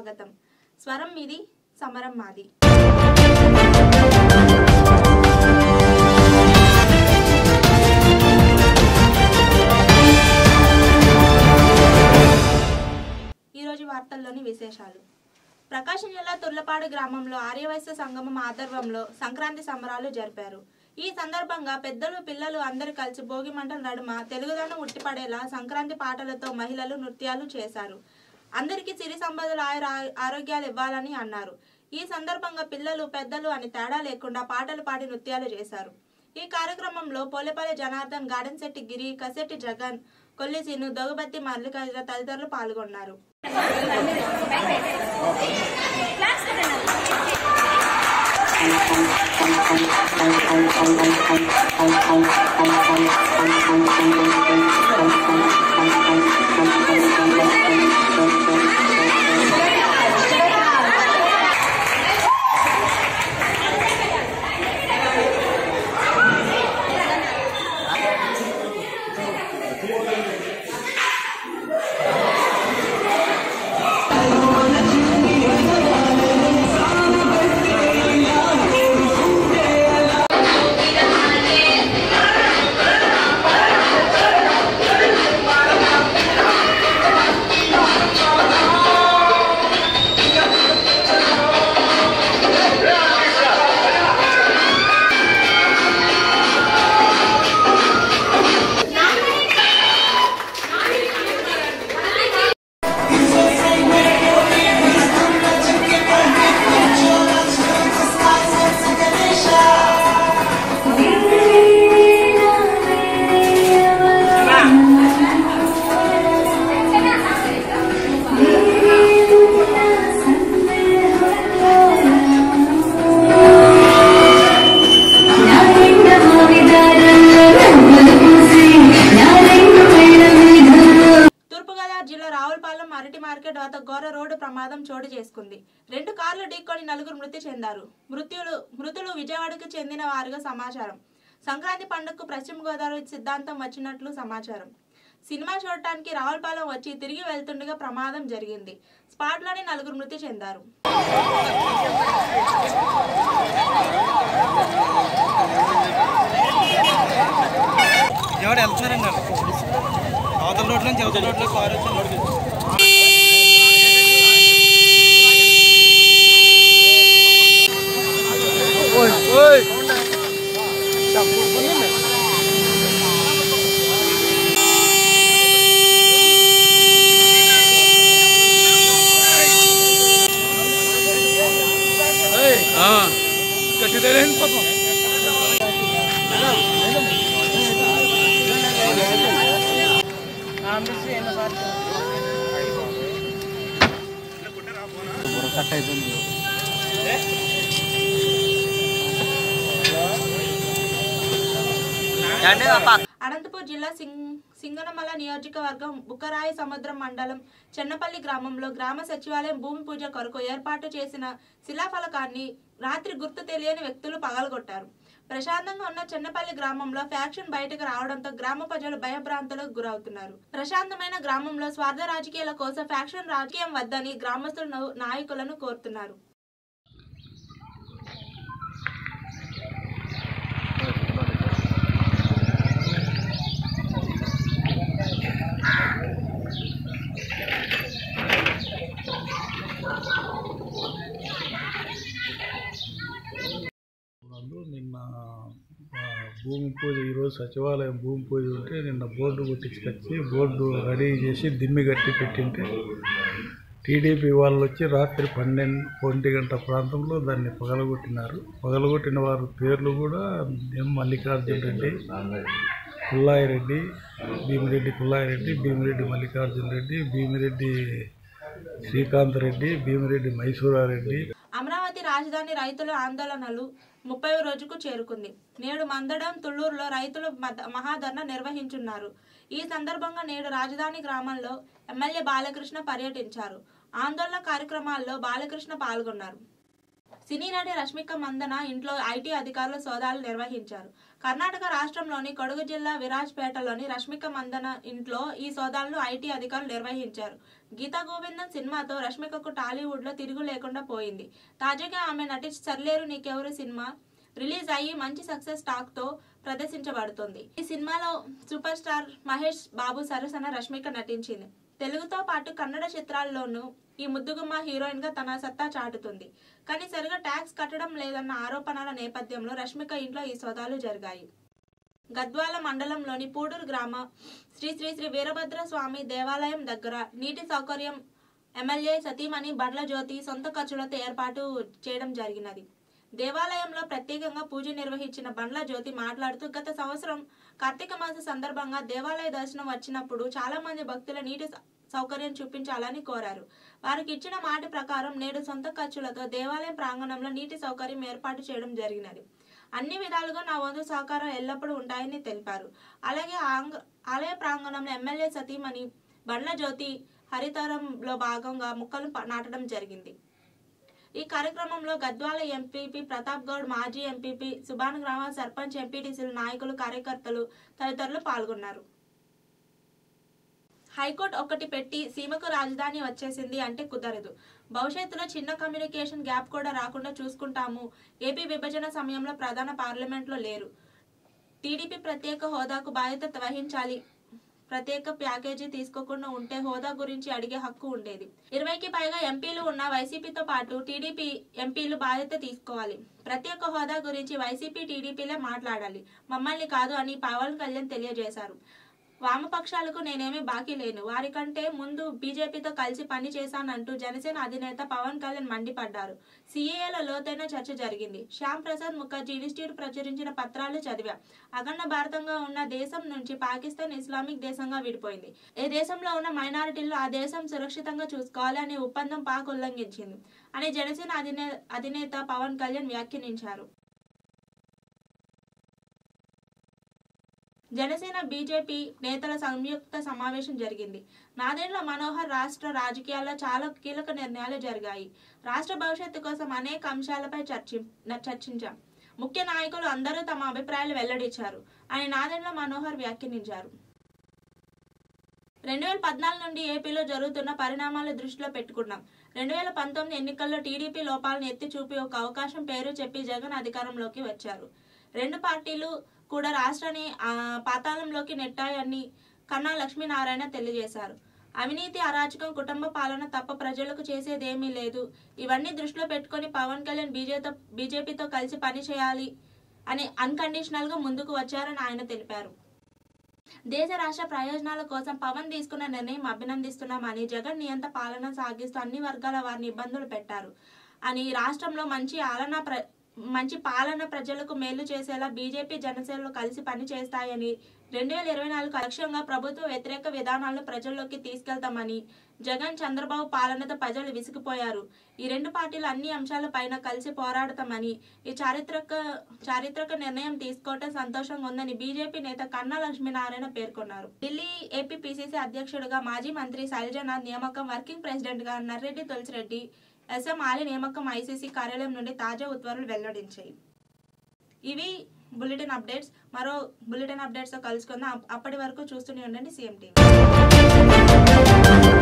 స్వాగతం స్వరం మీది సమరం మాది ఈరోజు వార్తల్లోని విశేషాలు ప్రకాశం జిల్లా తుర్లపాడు గ్రామంలో ఆర్యవైశ్య సంగమం ఆధ్వర్యంలో సంక్రాంతి సంబరాలు జరిపారు ఈ సందర్భంగా పెద్దలు పిల్లలు అందరూ కలిసి భోగి మంటల నడుమ తెలుగుదనం ఉట్టిపడేలా సంక్రాంతి పాటలతో మహిళలు నృత్యాలు చేశారు అందరికీ సిరి సంపదలు ఆయుర ఆరోగ్యాలు ఇవ్వాలని అన్నారు ఈ సందర్భంగా పిల్లలు పెద్దలు అని తేడా లేకుండా పాటలు పాడి నృత్యాలు చేశారు ఈ కార్యక్రమంలో పోలేపల్లి జనార్దన్ గార్డెన్ శెట్టి గిరి కసెట్టి జగన్ కొల్లిసీను దొగబత్తి మల్లికార్జున తదితరులు పాల్గొన్నారు తూర్పుగోదావరి జిల్లా రావులపాలెం అరటి మార్కెట్ వద్ద ఘోర రోడ్డు ప్రమాదం చోటు చేసుకుంది రెండు కార్లు ఢీకొని నలుగురు మృతి చెందారు మృత్యులు మృతులు విజయవాడకు చెందిన వారుగా సమాచారం సంక్రాంతి పండుగకు పశ్చిమ గోదావరి సిద్ధాంతం వచ్చినట్లు సమాచారం సినిమా చూడటానికి రావులపాలెం వచ్చి తిరిగి వెళ్తుండగా ప్రమాదం జరిగింది స్పాట్లోనే నలుగురు మృతి చెందారు ఎవడు వెళ్తున్నారండి అవతల రోడ్లో నుంచి అవతల రోడ్లో కారు వచ్చి గట్టిదేలేండి పాపం అనంతపూర్ జిల్లా సింగ్ సింగనమల నియోజకవర్గం బుక్కరాయి సముద్రం మండలం చెన్నపల్లి గ్రామంలో గ్రామ సచివాలయం భూమి పూజ కొరకు ఏర్పాటు చేసిన శిలాఫలకాన్ని రాత్రి గుర్తు తెలియని వ్యక్తులు పగలగొట్టారు ప్రశాంతంగా ఉన్న చెన్నపల్లి గ్రామంలో ఫ్యాక్షన్ బయటకు రావడంతో గ్రామ ప్రజలు భయభ్రాంతులకు గురవుతున్నారు ప్రశాంతమైన గ్రామంలో స్వార్థ రాజకీయాల కోసం ఫ్యాక్షన్ రాజకీయం వద్దని గ్రామస్తులు నాయకులను కోరుతున్నారు నందు నిన్న ఆ, భూమి పూజ ఈరోజు సచివాలయం భూమి పూజ ఉంటే నిన్న బోర్డు కొట్టించుకొచ్చి బోర్డు రెడీ చేసి దిమ్మి కట్టి పెట్టింటే టీడీపీ వాళ్ళు వచ్చి రాత్రి పన్నెండు ఒంటి గంట ప్రాంతంలో దాన్ని పగలగొట్టినారు పగలగొట్టిన వారి పేర్లు కూడా ఎం మల్లికార్జున రెడ్డి పుల్లాయిరెడ్డి భీమిరెడ్డి పుల్లాయిరెడ్డి భీమిరెడ్డి మల్లికార్జున రెడ్డి భీమిరెడ్డి శ్రీకాంత్ రెడ్డి భీమిరెడ్డి మైసూరారెడ్డి అమరావతి రాజధాని రైతుల ఆందోళనలు ముప్పై రోజుకు చేరుకుంది నేడు మందడం తుళ్లూరులో రైతులు మద- మహాధర్నా నిర్వహించున్నారు ఈ సందర్భంగా నేడు రాజధాని గ్రామంలో ఎమ్మెల్యే బాలకృష్ణ పర్యటించారు ఆందోళన కార్యక్రమాల్లో బాలకృష్ణ పాల్గొన్నారు సినీ నటి రష్మిక మందన ఇంట్లో ఐటీ అధికారులు సోదాలు నిర్వహించారు కర్ణాటక రాష్ట్రంలోని కొడగు జిల్లా విరాజ్పేటలోని రష్మిక మందన ఇంట్లో ఈ సోదాలను ఐటీ అధికారులు నిర్వహించారు గీతా గోవిందం సినిమాతో రష్మికకు టాలీవుడ్ లో తిరుగు లేకుండా పోయింది తాజాగా ఆమె నటి సర్లేరు నీకెవరు సినిమా రిలీజ్ అయ్యి మంచి సక్సెస్ టాక్ తో ప్రదర్శించబడుతుంది ఈ సినిమాలో సూపర్ స్టార్ మహేష్ బాబు సరసన రష్మిక నటించింది తెలుగుతో పాటు కన్నడ చిత్రాల్లోనూ ఈ ముద్దుగుమ్మ హీరోయిన్ గా తన సత్తా చాటుతుంది కానీ సరిగా ట్యాక్స్ కట్టడం లేదన్న ఆరోపణల నేపథ్యంలో రష్మిక ఇంట్లో ఈ సోదాలు జరిగాయి గద్వాల మండలంలోని పూడూరు గ్రామ శ్రీ శ్రీ శ్రీ వీరభద్ర స్వామి దేవాలయం దగ్గర నీటి సౌకర్యం ఎమ్మెల్యే సతీమణి బండ్ల జ్యోతి సొంత ఖర్చులతో ఏర్పాటు చేయడం జరిగినది దేవాలయంలో ప్రత్యేకంగా పూజ నిర్వహించిన బండ్ల జ్యోతి మాట్లాడుతూ గత సంవత్సరం కార్తీక మాస సందర్భంగా దేవాలయ దర్శనం వచ్చినప్పుడు చాలా మంది భక్తుల నీటి స- సౌకర్యం చూపించాలని కోరారు వారికి ఇచ్చిన మాట ప్రకారం నేడు సొంత ఖర్చులతో దేవాలయం ప్రాంగణంలో నీటి సౌకర్యం ఏర్పాటు చేయడం జరిగినది అన్ని విధాలుగా నా వంతు సహకారం ఎల్లప్పుడూ ఉంటాయని తెలిపారు అలాగే ఆంగ- ఆలయ ప్రాంగణంలో ఎమ్మెల్యే సతీమణి బండ్ల జ్యోతి హరితరంలో భాగంగా మొక్కలు ప- నాటడం జరిగింది ఈ కార్యక్రమంలో గద్వాల ఎంపీపీ ప్రతాప్ గౌడ్ మాజీ ఎంపీపీ సుభాన్ గ్రామ సర్పంచ్ ఎంపీటీసీలు నాయకులు కార్యకర్తలు తదితరులు పాల్గొన్నారు హైకోర్టు ఒకటి పెట్టి సీమకు రాజధాని వచ్చేసింది అంటే కుదరదు భవిష్యత్తులో చిన్న కమ్యూనికేషన్ గ్యాప్ కూడా రాకుండా చూసుకుంటాము ఏపీ విభజన సమయంలో ప్రధాన పార్లమెంట్లో లేరు టీడీపీ ప్రత్యేక హోదాకు బాధ్యత వహించాలి ప్రత్యేక ప్యాకేజీ తీసుకోకుండా ఉంటే హోదా గురించి అడిగే హక్కు ఉండేది ఇరవైకి పైగా ఎంపీలు ఉన్న వైసీపీతో పాటు టీడీపీ ఎంపీలు బాధ్యత తీసుకోవాలి ప్రత్యేక హోదా గురించి వైసీపీ టీడీపీలే మాట్లాడాలి మమ్మల్ని కాదు అని పవన్ కళ్యాణ్ తెలియజేశారు వామపక్షాలకు నేనేమీ బాకీ లేను వారికంటే ముందు బీజేపీతో కలిసి పని చేశానంటూ జనసేన అధినేత పవన్ కళ్యాణ్ మండిపడ్డారు సీఏల లోతైన చర్చ జరిగింది శ్యామ్ ప్రసాద్ ముఖర్జీ ఇన్స్టిట్యూట్ ప్రచురించిన పత్రాలు చదివా అఖండ భారతంగా ఉన్న దేశం నుంచి పాకిస్తాన్ ఇస్లామిక్ దేశంగా విడిపోయింది ఏ దేశంలో ఉన్న మైనారిటీల్లో ఆ దేశం సురక్షితంగా చూసుకోవాలి అనే ఒప్పందం పాక్ ఉల్లంఘించింది అని జనసేన అధినే అధినేత పవన్ కళ్యాణ్ వ్యాఖ్యానించారు జనసేన బీజేపీ నేతల సంయుక్త సమావేశం జరిగింది నాదెండ్ల మనోహర్ రాష్ట్ర రాజకీయాల్లో చాలా కీలక నిర్ణయాలు జరిగాయి రాష్ట్ర భవిష్యత్తు కోసం అనేక అంశాలపై చర్చి న- చర్చించాం ముఖ్య నాయకులు అందరూ తమ అభిప్రాయాలు వెల్లడించారు అని నాదెండ్ల మనోహర్ వ్యాఖ్యానించారు రెండు వేల పద్నాలుగు నుండి ఏపీలో జరుగుతున్న పరిణామాలు దృష్టిలో పెట్టుకున్నాం రెండు వేల పంతొమ్మిది ఎన్నికల్లో టీడీపీ లోపాలను ఎత్తి చూపి ఒక అవకాశం పేరు చెప్పి జగన్ అధికారంలోకి వచ్చారు రెండు పార్టీలు కూడా రాష్ట్రాన్ని ఆ, పాతాళంలోకి నెట్టాయని కన్నా లక్ష్మీనారాయణ తెలియజేశారు అవినీతి అరాచకం కుటుంబ పాలన తప్ప ప్రజలకు చేసేదేమీ లేదు ఇవన్నీ దృష్టిలో పెట్టుకొని పవన్ కళ్యాణ్ బీజేతో బీజేపీతో కలిసి పని చేయాలి అని అన్కండిషనల్ గా ముందుకు వచ్చారని ఆయన తెలిపారు దేశ రాష్ట్ర ప్రయోజనాల కోసం పవన్ తీసుకున్న నిర్ణయం అభినందిస్తున్నామని జగన్ నియంత పాలన సాగిస్తూ అన్ని వర్గాల వారిని ఇబ్బందులు పెట్టారు అని రాష్ట్రంలో మంచి ఆలన ప్ర మంచి పాలన ప్రజలకు మేలు చేసేలా బీజేపీ జనసేనలు కలిసి పని చేస్తాయని రెండు వేల ఇరవై నాలుగు లక్ష్యంగా ప్రభుత్వ వ్యతిరేక విధానాలను ప్రజల్లోకి తీసుకెళ్తామని జగన్ చంద్రబాబు పాలనతో ప్రజలు విసిగిపోయారు ఈ రెండు పార్టీలు అన్ని అంశాలపైన కలిసి పోరాడతామని ఈ చారిత్రక చారిత్రక నిర్ణయం తీసుకోవటం సంతోషంగా ఉందని బీజేపీ నేత కన్నా లక్ష్మీనారాయణ పేర్కొన్నారు ఢిల్లీ ఏపీ పిసిసి అధ్యక్షుడిగా మాజీ మంత్రి శైలజనాథ్ నియామకం వర్కింగ్ ప్రెసిడెంట్ గా నర్రెడ్డి తులసిరెడ్డి ఎస్ఎం ఆలి నియామకం ఐసీసీ కార్యాలయం నుండి తాజా ఉత్తర్వులు వెల్లడించాయి ఇవి బులెటిన్ అప్డేట్స్ మరో బులెటిన్ అప్డేట్స్తో కలుసుకుందాం అప్పటి వరకు చూస్తూనే ఉండండి సీఎం టీవీ